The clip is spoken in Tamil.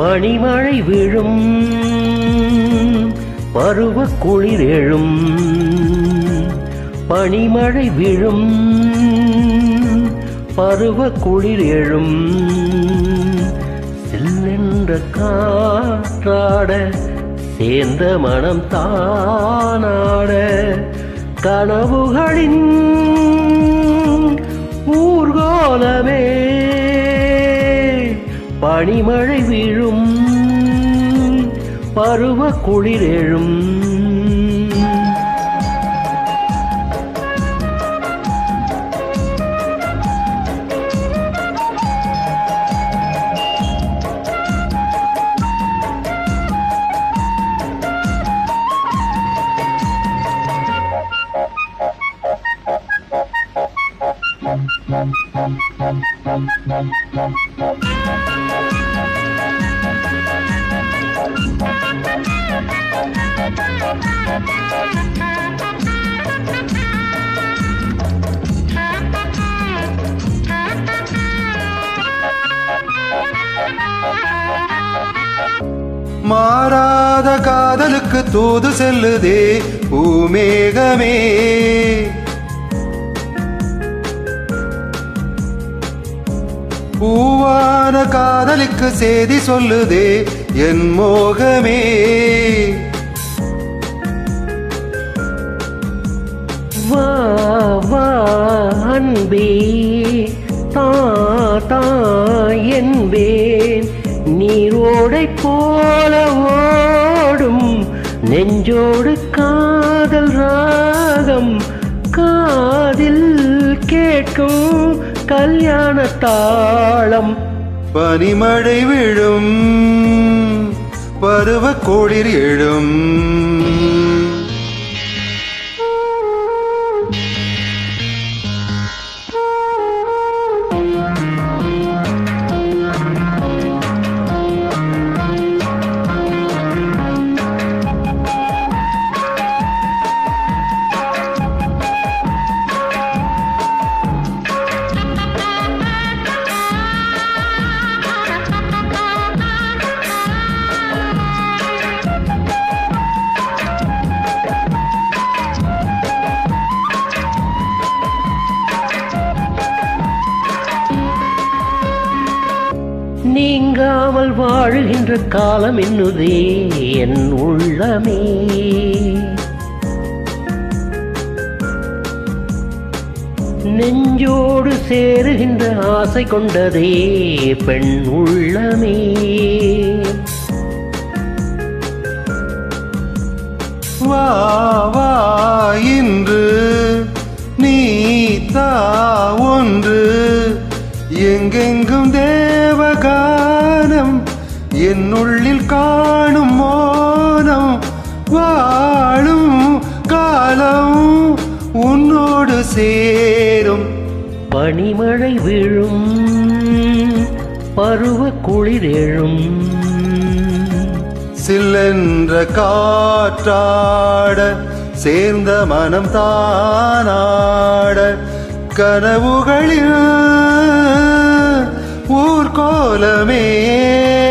பனிமழை விழும் பருவ குளிர் எழும் பனிமழை விழும் பருவ குளிர் எழும் சில்லென்ற காற்றாட சேர்ந்த மனம் தானாட கனவுகளின் ஊர்கோலமே பனிமழை விழும் பருவ குளிர் எழும் மாறாத காதலுக்கு தூது செல்லுதே பூமேகமே பூவான காதலுக்கு செய்தி சொல்லுதே என் மோகமே வா வா அன்பே தா தா என்பேன் நீரோடை போல ஓடும் நெஞ்சோடு காதல் ராகம் காதில் கேட்கும் கல்யாண தாளம் பனிமழை விழும் பருவ கோளிர் எழும் நீங்காமல் வாழுகின்ற காலம் என்னுதே என் உள்ளமே நெஞ்சோடு சேருகின்ற ஆசை கொண்டதே பெண் உள்ளமே வா வா இன்று நீ தா ஒன்று எங்கெங்கும் தேவகானம் என்னுள்ளில் காணும் மோனம் வாழும் காலம் உன்னோடு சேரும் பனிமழை விழும் பருவ குளிர் எழும் சில்லென்ற காற்றாட சேர்ந்த மனம் தானாட கனவுகளில் ஊர்கோலமே